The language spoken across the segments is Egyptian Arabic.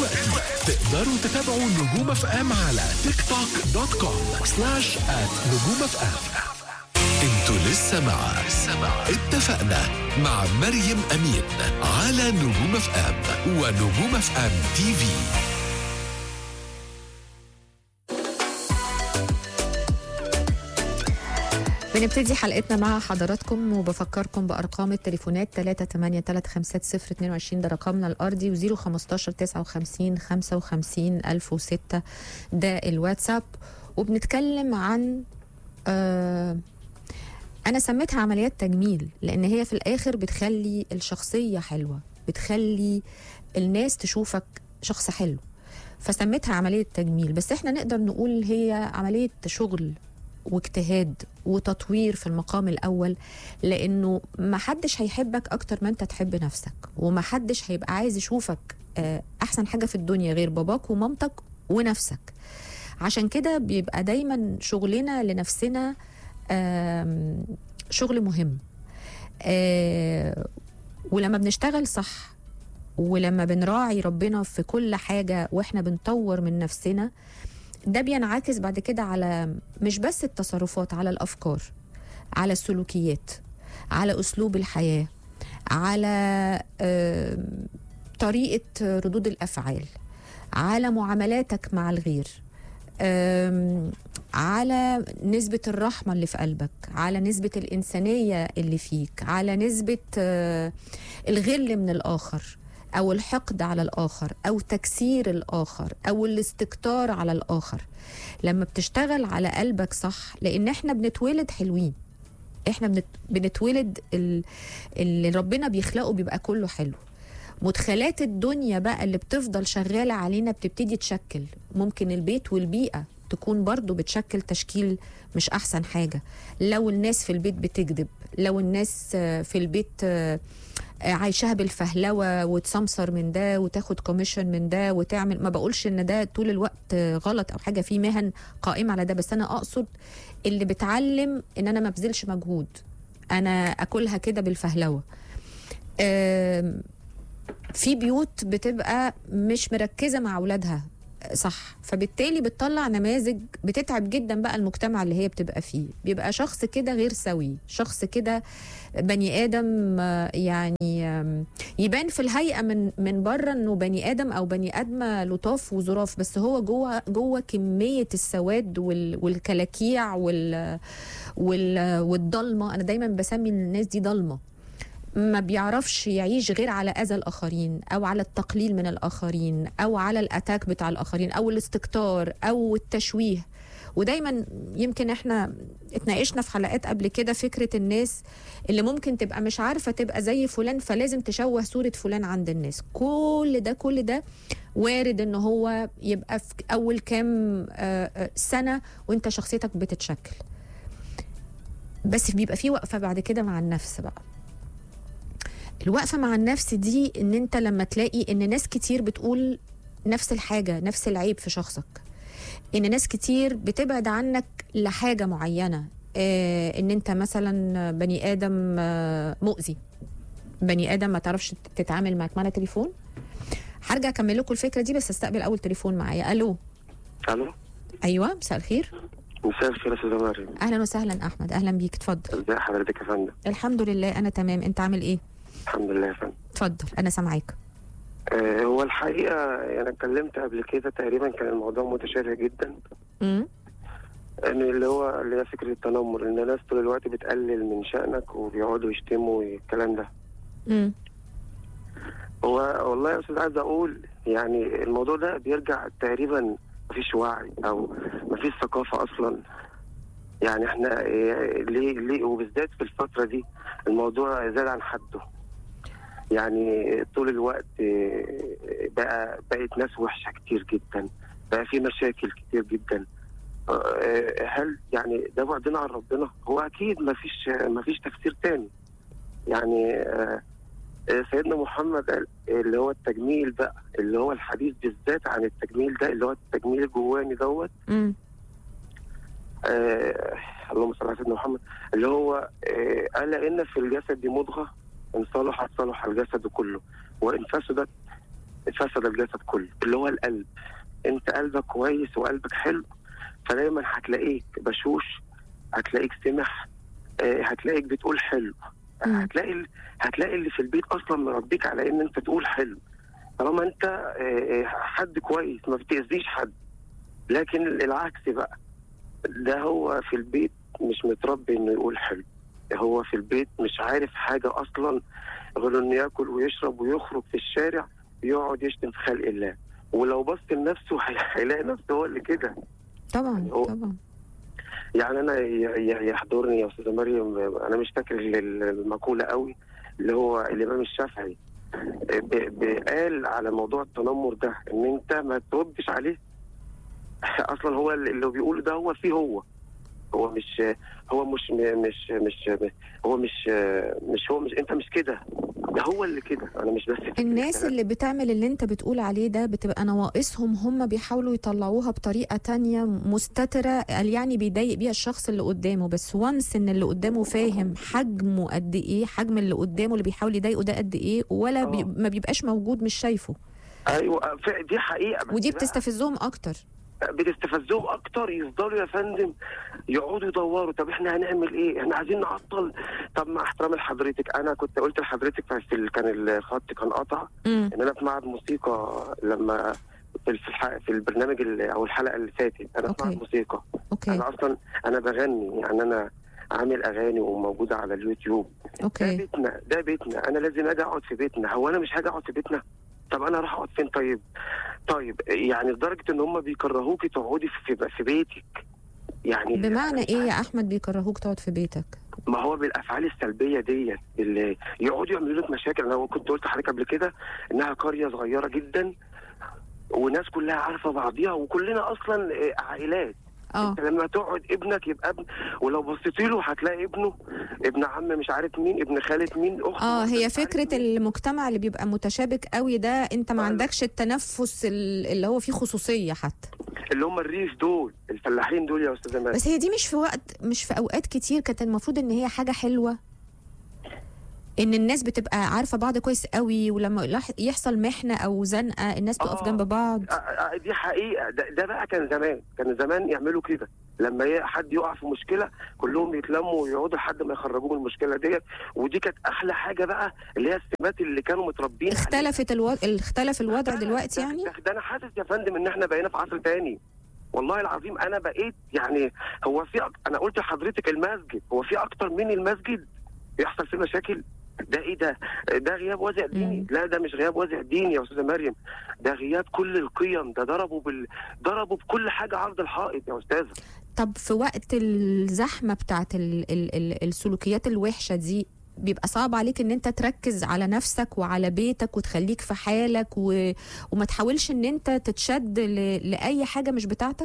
دلوقتي تقدروا تتابعوا نجوم اف ام على تيك توك دوت كوم سلاش ات نجوم اف ام انتوا لسه مع اتفقنا مع مريم امين على نجوم اف ام ونجوم اف ام تي في بنبتدي حلقتنا مع حضراتكم وبفكركم بارقام التليفونات 3835022 ده رقمنا الارضي و015 59 55 1006 ده الواتساب وبنتكلم عن آه انا سميتها عمليات تجميل لان هي في الاخر بتخلي الشخصيه حلوه بتخلي الناس تشوفك شخص حلو فسميتها عمليه تجميل بس احنا نقدر نقول هي عمليه شغل واجتهاد وتطوير في المقام الاول لانه ما حدش هيحبك اكتر ما انت تحب نفسك وما حدش هيبقى عايز يشوفك آه، احسن حاجه في الدنيا غير باباك ومامتك ونفسك عشان كده بيبقى دايما شغلنا لنفسنا آم، شغل مهم آه، ولما بنشتغل صح ولما بنراعي ربنا في كل حاجه واحنا بنطور من نفسنا ده بينعكس بعد كده على مش بس التصرفات على الافكار على السلوكيات على اسلوب الحياه على آم، طريقه ردود الافعال على معاملاتك مع الغير آم، على نسبة الرحمة اللي في قلبك على نسبة الإنسانية اللي فيك على نسبة آه، الغل من الآخر أو الحقد على الآخر أو تكسير الآخر أو الاستكتار على الآخر لما بتشتغل على قلبك صح لأن احنا بنتولد حلوين احنا بنت... بنتولد ال... اللي ربنا بيخلقه بيبقى كله حلو مدخلات الدنيا بقى اللي بتفضل شغالة علينا بتبتدي تشكل ممكن البيت والبيئة تكون برضو بتشكل تشكيل مش أحسن حاجة لو الناس في البيت بتكذب لو الناس آه، في البيت آه، آه، عايشاها بالفهلوة وتسمسر من ده وتاخد كوميشن من ده وتعمل ما بقولش ان ده طول الوقت آه، غلط او حاجة في مهن قائمة على ده بس انا اقصد اللي بتعلم ان انا ما بذلش مجهود انا اكلها كده بالفهلوة آم، في بيوت بتبقى مش مركزه مع اولادها صح فبالتالي بتطلع نماذج بتتعب جدا بقى المجتمع اللي هي بتبقى فيه بيبقى شخص كده غير سوي شخص كده بني ادم آه، يعني آم، يبان في الهيئه من من بره انه بني ادم او بني ادمه لطاف وظراف بس هو جوه جوه كميه السواد وال والكلاكيع وال وال والضلمه انا دايما بسمي الناس دي ضلمه ما بيعرفش يعيش غير على اذى الاخرين او على التقليل من الاخرين او على الاتاك بتاع الاخرين او الاستكتار او التشويه ودايما يمكن احنا اتناقشنا في حلقات قبل كده فكره الناس اللي ممكن تبقى مش عارفه تبقى زي فلان فلازم تشوه صوره فلان عند الناس كل ده كل ده وارد ان هو يبقى في اول كام آه، آه، سنه وانت شخصيتك بتتشكل بس بيبقى في وقفه بعد كده مع النفس بقى الوقفه مع النفس دي ان انت لما تلاقي ان ناس كتير بتقول نفس الحاجه نفس العيب في شخصك ان ناس كتير بتبعد عنك لحاجه معينه آه ان انت مثلا بني ادم آه مؤذي بني ادم ما تعرفش تتعامل معاك معنا تليفون هرجع اكمل لكم الفكره دي بس استقبل اول تليفون معايا الو الو ايوه مساء الخير مساء الخير يا استاذه مريم اهلا وسهلا احمد اهلا بيك اتفضل ازي حضرتك يا فندم الحمد لله انا تمام انت عامل ايه الحمد لله يا فندم اتفضل انا سامعاك آه هو الحقيقه انا اتكلمت قبل كده تقريبا كان الموضوع متشابه جدا امم ان اللي هو اللي هي فكره التنمر ان الناس طول الوقت بتقلل من شانك وبيقعدوا يشتموا الكلام ده امم هو والله يا استاذ عايز اقول يعني الموضوع ده بيرجع تقريبا مفيش وعي او مفيش ثقافه اصلا يعني احنا إيه، ليه ليه وبالذات في الفتره دي الموضوع زاد عن حده يعني طول الوقت إيه، بقى بقت ناس وحشه كتير جدا بقى في مشاكل كتير جدا آه، هل يعني ده بعدنا عن ربنا هو اكيد مفيش مفيش تفسير تاني يعني آه، آه، سيدنا محمد قال اللي هو التجميل بقى اللي هو الحديث بالذات عن التجميل ده اللي هو التجميل الجواني دوت امم آه اللهم صل على سيدنا محمد اللي هو آه قال ان في الجسد دي مضغه ان صلحت صلح الجسد كله وان فسدت فسد الجسد كله اللي هو القلب انت قلبك كويس وقلبك حلو فدايما هتلاقيك بشوش هتلاقيك سمح آه، هتلاقيك بتقول حلو مم. هتلاقي ال- هتلاقي اللي في البيت اصلا مربيك على ان انت تقول حلو طالما انت آه، آه، حد كويس ما بتاذيش حد لكن العكس بقى ده هو في البيت مش متربي انه يقول حلو هو في البيت مش عارف حاجه اصلا غير انه ياكل ويشرب ويخرج في الشارع يقعد يشتم في خلق الله ولو بص لنفسه هي- هيلاقي نفسه هو اللي كده طبعا هو- طبعا يعني انا ي- ي- يحضرني يا استاذه مريم انا مش فاكر ال- المقوله قوي اللي هو الامام الشافعي ب- ب- قال على موضوع التنمر ده ان انت ما تردش عليه اصلا هو اللي بيقوله ده هو فيه هو هو مش هو مش مش مش هو مش مش هو مش انت مش كده ده هو اللي كده انا مش بس فكرة الناس كده. اللي بتعمل اللي انت بتقول عليه ده بتبقى نواقصهم هم بيحاولوا يطلعوها بطريقة تانية مستترة قال يعني بيضايق بيها الشخص اللي قدامه بس وانس ان اللي قدامه فاهم حجمه قد ايه حجم اللي قدامه اللي بيحاول يضايقه ده قد ايه ولا بي آه. ما بيبقاش موجود مش شايفه ايوه ف- دي حقيقه بس ودي بقى بتستفزهم اكتر بتستفزهم اكتر يفضلوا يا فندم يقعدوا يدوروا طب احنا هنعمل ايه؟ احنا عايزين نعطل طب مع احترامي لحضرتك انا كنت قلت لحضرتك في ال- كان الخط كان قطع امم ان انا في معهد موسيقى لما في الح- في, الح... في البرنامج اللي او الحلقه اللي فاتت انا في أوكي. معهد موسيقى اوكي انا اصلا انا بغني يعني انا عامل اغاني وموجوده على اليوتيوب ده اوكي بيتنا ده بيتنا انا لازم اجي اقعد في بيتنا هو انا مش هاجي اقعد في بيتنا طب انا اروح اقعد فين طيب طيب يعني لدرجه ان هم بيكرهوكي تقعدي في, في بيتك يعني بمعنى ايه يا احمد بيكرهوك تقعد في بيتك ما هو بالافعال السلبيه ديت اللي يقعدوا يعملوا لك مشاكل انا كنت قلت لحضرتك قبل كده انها قريه صغيره جدا وناس كلها عارفه بعضيها وكلنا اصلا آه، عائلات اه انت لما تقعد ابنك يبقى ابن ولو بصيت له هتلاقي ابنه ابن عم مش عارف مين ابن خالة مين اخت اه واحدة هي مش عارف فكرة مين. المجتمع اللي بيبقى متشابك قوي ده انت ما آه. عندكش التنفس ال- اللي هو فيه خصوصية حتى اللي هم الريف دول الفلاحين دول يا استاذه مريم بس هي دي مش في وقت مش في اوقات كتير كانت المفروض ان هي حاجة حلوة ان الناس بتبقى عارفة بعض كويس قوي ولما يلح- يحصل محنة او زنقة الناس تقف آه. جنب بعض آه، آه، دي حقيقه ده, ده بقى كان زمان كان زمان يعملوا كده لما ي- حد يقع في مشكله كلهم يتلموا ويقعدوا لحد ما يخرجوه من المشكله ديت ودي كانت احلى حاجه بقى اللي هي السمات اللي كانوا متربين عليها. اختلفت الوضع اختلف الوضع ده- دلوقتي ده- يعني ده, ده انا حاسس يا فندم ان احنا بقينا في عصر تاني والله العظيم انا بقيت يعني هو في أك... انا قلت لحضرتك المسجد هو في اكتر من المسجد بيحصل فيه مشاكل ده ايه ده ده غياب وازع ديني مم. لا ده مش غياب وازع ديني يا استاذه مريم ده غياب كل القيم ده ضربوا بال ضربوا بكل حاجه عرض الحائط يا استاذه طب في وقت الزحمة بتاعت ال ال ال السلوكيات الوحشة دي بيبقى صعب عليك ان انت تركز على نفسك وعلى بيتك وتخليك في حالك و... وما تحاولش ان انت تتشد ل... لأي حاجة مش بتاعتك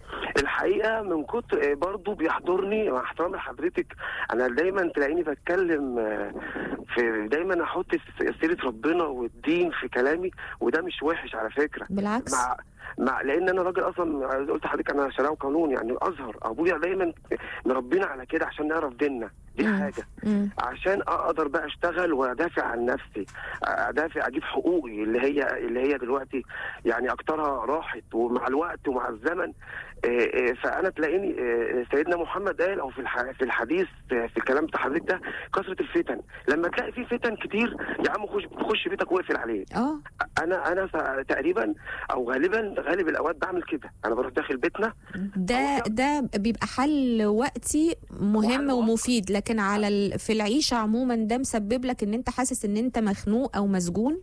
الحقيقه من كتر برضه بيحضرني مع احترامي لحضرتك انا دايما تلاقيني بتكلم آه، في دايما احط في سيره ربنا والدين في كلامي وده مش وحش على فكره بالعكس مع مع لان انا راجل اصلا قلت لحضرتك انا شرعي وقانون يعني ازهر ابويا دايما مربينا على كده عشان نعرف ديننا دي مم. حاجه مم. عشان اقدر بقى اشتغل وادافع عن نفسي ادافع اجيب حقوقي اللي هي اللي هي دلوقتي يعني اكترها راحت ومع الوقت ومع الزمن آه، آه، فانا تلاقيني آه، سيدنا محمد قال او في الح- في الحديث آه، في الكلام بتاع حضرتك ده كثره الفتن لما تلاقي في فتن كتير يا عم خش خش بيتك واقفل عليه اه انا انا س- تقريبا او غالبا غالب الاوقات بعمل كده انا بروح داخل بيتنا ده ده بيبقى حل وقتي مهم وحل وقت. ومفيد لكن على ال... في العيشة عموما ده مسبب لك ان انت حاسس ان انت مخنوق او مسجون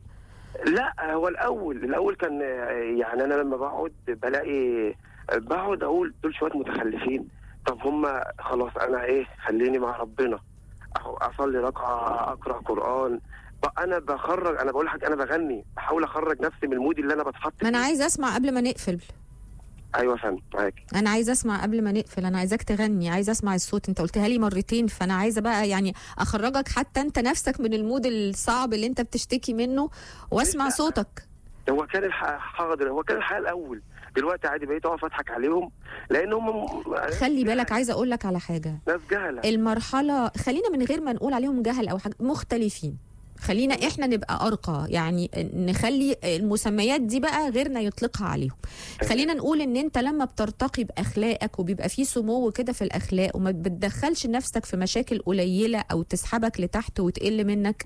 لا هو الاول الاول كان آه، يعني انا لما بقعد بلاقي بقعد اقول دول شويه متخلفين طب هم خلاص انا ايه خليني مع ربنا أهو اصلي ركعه اقرا قران بقى انا بخرج انا بقول لك انا بغني بحاول اخرج نفسي من المود اللي انا بتحط ما انا فيه. عايزه اسمع قبل ما نقفل ايوه يا فندم معاك انا عايزه اسمع قبل ما نقفل انا عايزاك تغني عايزه اسمع الصوت انت قلتها لي مرتين فانا عايزه بقى يعني اخرجك حتى انت نفسك من المود الصعب اللي انت بتشتكي منه واسمع لا. صوتك هو كان الحق حاضر هو كان الحق الاول دلوقتي عادي بقيت اقف اضحك عليهم لان هم خلي بالك عايزه اقول لك على حاجه ناس جهله المرحله خلينا من غير ما نقول عليهم جهل او حاجه مختلفين خلينا احنا نبقى ارقى يعني نخلي المسميات دي بقى غيرنا يطلقها عليهم خلينا نقول ان انت لما بترتقي باخلاقك وبيبقى في سمو كده في الاخلاق وما بتدخلش نفسك في مشاكل قليله او تسحبك لتحت وتقل منك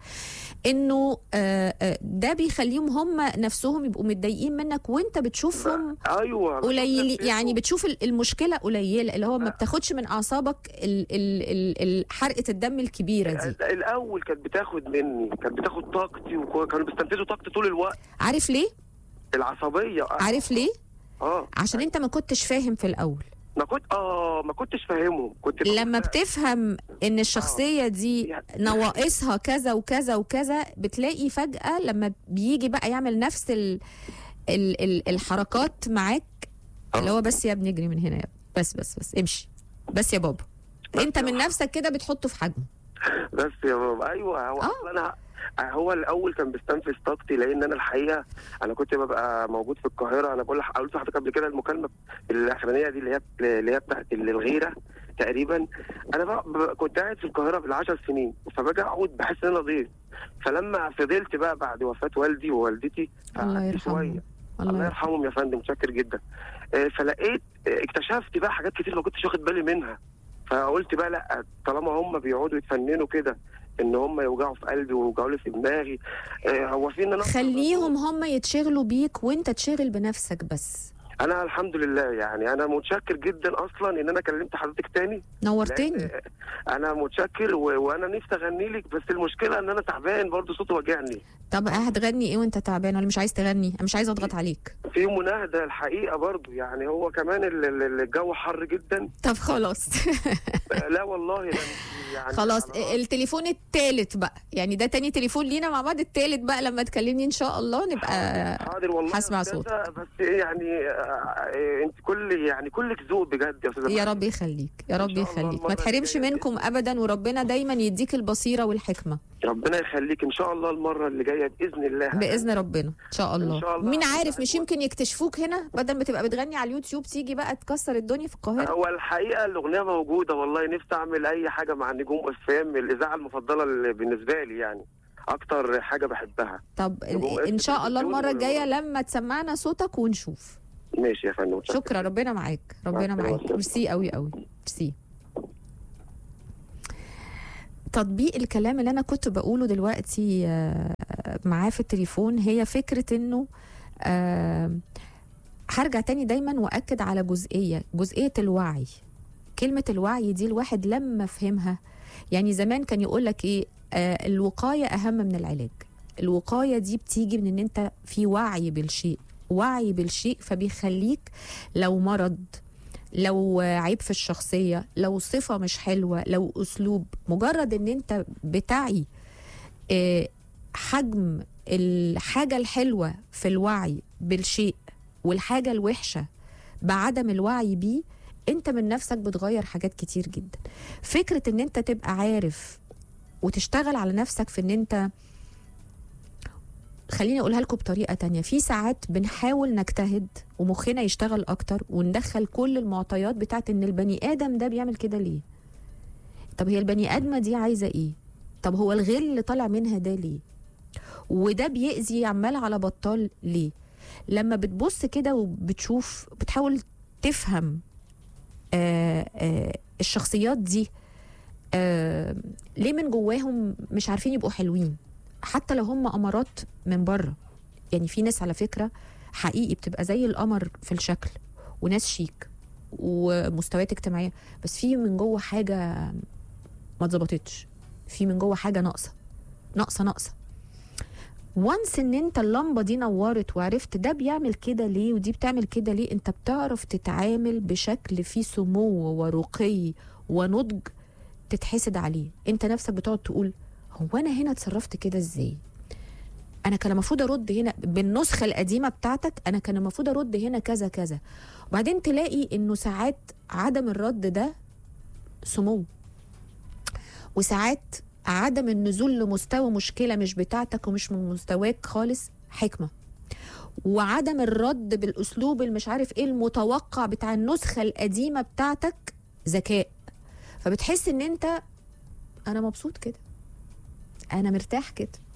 انه آه، آه، ده بيخليهم هم نفسهم يبقوا متضايقين منك وانت بتشوفهم ايوه قليل بشوف يعني نفسهم. بتشوف ال- المشكله قليله اللي هو ما آه. بتاخدش من اعصابك ال- ال- ال- ال- حرقه الدم الكبيره دي ال- الاول كانت بتاخد مني كانت بتاخد طاقتي وكانوا بيستنفذوا طاقتي طول الوقت عارف ليه العصبيه عارف ليه اه عشان انت ما كنتش فاهم في الاول ما كنت اه ما كنتش فاهمهم كنت بقول لما لا، بتفهم ان الشخصيه دي يعني- نواقصها كذا وكذا وكذا بتلاقي فجاه لما بيجي بقى يعمل نفس ال ال ال الحركات معاك اللي هو بس يا ابني اجري من هنا يا ابني. بس بس بس امشي بس يا بابا بس انت يا من بابا. نفسك كده بتحطه في حجمه بس يا بابا ايوه هو آه. اصلا انا هو الاول كان بيستنفذ طاقتي لان انا الحقيقه انا كنت ببقى موجود في القاهره انا بقول لح- قلت لحضرتك قبل كده المكالمه الاخرانيه دي اللي هي اللي هي بتاعت الغيره تقريبا انا بقى ب- كنت قاعد في القاهره بالعشر سنين فباجي اقعد بحس ان انا ضيف فلما فضلت بقى بعد وفاه والدي ووالدتي الله فقعدت يرحمه شويه الله الله يرحمه يرحمهم يا فندم متشكر جدا آه، فلقيت آه، اكتشفت بقى حاجات كتير ما كنتش واخد بالي منها فقلت بقى لا طالما هم بيقعدوا يتفننوا كده ان هم يوجعوا في قلبي ويوجعوا لي في دماغي آه، هو في ان انا خليهم هم يتشغلوا بيك وانت تشغل بنفسك بس انا الحمد لله يعني انا متشكر جدا اصلا ان انا كلمت حضرتك تاني نورتني لأن انا متشكر و... وانا نفسي اغني لك بس المشكله ان انا تعبان برضه صوتي واجعني طب هتغني ايه وانت تعبان ولا مش عايز تغني انا مش عايز اضغط عليك في مناهده الحقيقه برضه يعني هو كمان ال- ال- الجو حر جدا طب خلاص آه، لا والله ده يعني خلاص على- التليفون التالت بقى يعني ده تاني تليفون لينا مع بعض التالت بقى لما تكلمني ان شاء الله نبقى حاضر والله يا هسمع أستاذة، صوتك. بس إيه يعني آه، آه، انت كل يعني كلك ذوق بجد يا استاذه يا مريم. رب يخليك يا رب إن شاء الله يخليك ما المرة تحرمش الجاية منكم ابدا وربنا دايما يديك البصيره والحكمه ربنا يخليك ان شاء الله المره اللي جايه باذن الله باذن ربنا ان شاء الله, إن شاء الله. مين عارف مش يمكن يكتشفوك هنا بدل ما تبقى بتغني على اليوتيوب تيجي بقى تكسر الدنيا في القاهره هو الحقيقه الاغنيه موجوده والله نفسي اعمل اي حاجه مع نجوم اف ام الاذاعه المفضله اللي بالنسبه لي يعني اكتر حاجه بحبها طب نجوم ان إف شاء الله تلفزيون المره الجايه ولا- لما تسمعنا صوتك ونشوف ماشي يا فندم متشكر. شكرا ربنا معاك ربنا مع معاك السلامة. ميرسي قوي قوي ميرسي تطبيق الكلام اللي انا كنت بقوله دلوقتي آه، معاه في التليفون هي فكره انه آه، هرجع تاني دايما واكد على جزئيه جزئيه الوعي كلمه الوعي دي الواحد لما فهمها يعني زمان كان يقول لك ايه آه، الوقايه اهم من العلاج الوقايه دي بتيجي من ان انت في وعي بالشيء وعي بالشيء فبيخليك لو مرض لو عيب في الشخصيه لو صفه مش حلوه لو اسلوب مجرد ان انت بتعي آه، حجم الحاجه الحلوه في الوعي بالشيء والحاجه الوحشه بعدم الوعي بيه انت من نفسك بتغير حاجات كتير جدا فكره ان انت تبقى عارف وتشتغل على نفسك في ان انت خليني اقولها لكم بطريقه تانية في ساعات بنحاول نجتهد ومخنا يشتغل اكتر وندخل كل المعطيات بتاعت ان البني ادم ده بيعمل كده ليه طب هي البني ادمه دي عايزه ايه طب هو الغل اللي طالع منها ده ليه وده بيأذي عمال على بطال ليه لما بتبص كده وبتشوف بتحاول تفهم آه آه الشخصيات دي آه ليه من جواهم مش عارفين يبقوا حلوين حتى لو هم امارات من بره يعني في ناس على فكره حقيقي بتبقى زي القمر في الشكل وناس شيك ومستويات اجتماعيه بس في من جوه حاجه ما اتظبطتش في من جوه حاجه ناقصه ناقصه ناقصه وانس ان انت اللمبه دي نورت وعرفت ده بيعمل كده ليه ودي بتعمل كده ليه انت بتعرف تتعامل بشكل فيه سمو ورقي ونضج تتحسد عليه انت نفسك بتقعد تقول هو انا هنا اتصرفت كده ازاي انا كان المفروض ارد هنا بالنسخه القديمه بتاعتك انا كان المفروض ارد هنا كذا كذا وبعدين تلاقي انه ساعات عدم الرد ده سمو وساعات عدم النزول لمستوى مشكله مش بتاعتك ومش من مستواك خالص حكمه وعدم الرد بالاسلوب المش عارف ايه المتوقع بتاع النسخه القديمه بتاعتك ذكاء فبتحس ان انت انا مبسوط كده انا مرتاح كده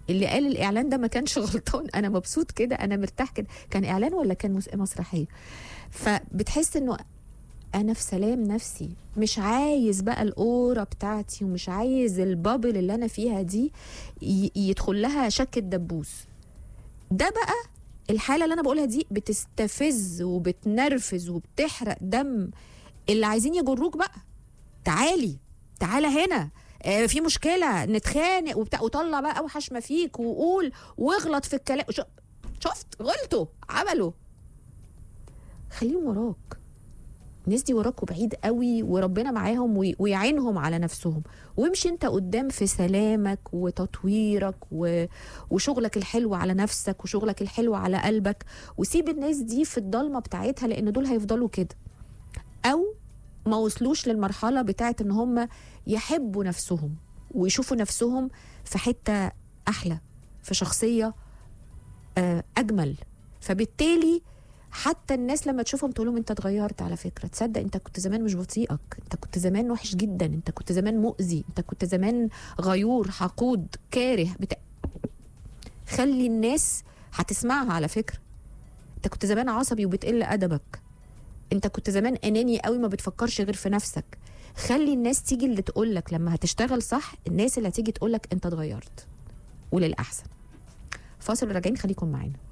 اللي قال الاعلان ده ما كانش غلطان انا مبسوط كده انا مرتاح كده كان اعلان ولا كان مس- مسرحيه فبتحس انه انا في سلام نفسي مش عايز بقى الاورا بتاعتي ومش عايز البابل اللي انا فيها دي ي- يدخل لها شك الدبوس ده بقى الحاله اللي انا بقولها دي بتستفز وبتنرفز وبتحرق دم اللي عايزين يجروك بقى تعالي تعالى هنا آه، في مشكله نتخانق وبتاع وطلع بقى اوحش ما فيك وقول واغلط في الكلام شو- شفت غلطوا عملوا خليهم وراك الناس دي وراك وبعيد قوي وربنا معاهم وي- ويعينهم على نفسهم وامشي انت قدام في سلامك وتطويرك و... وشغلك الحلو على نفسك وشغلك الحلو على قلبك وسيب الناس دي في الضلمه بتاعتها لان دول هيفضلوا كده او ما وصلوش للمرحله بتاعت ان هم يحبوا نفسهم ويشوفوا نفسهم في حته احلى في شخصيه آه، اجمل فبالتالي حتى الناس لما تشوفهم تقول لهم انت اتغيرت على فكره تصدق انت كنت زمان مش بطيئك انت كنت زمان وحش جدا انت كنت زمان مؤذي انت كنت زمان غيور حقود كاره بتا... خلي الناس هتسمعها على فكره انت كنت زمان عصبي وبتقل ادبك انت كنت زمان اناني قوي ما بتفكرش غير في نفسك خلي الناس تيجي اللي تقولك لما هتشتغل صح الناس اللي هتيجي تقولك انت اتغيرت وللاحسن فاصل راجعين خليكم معانا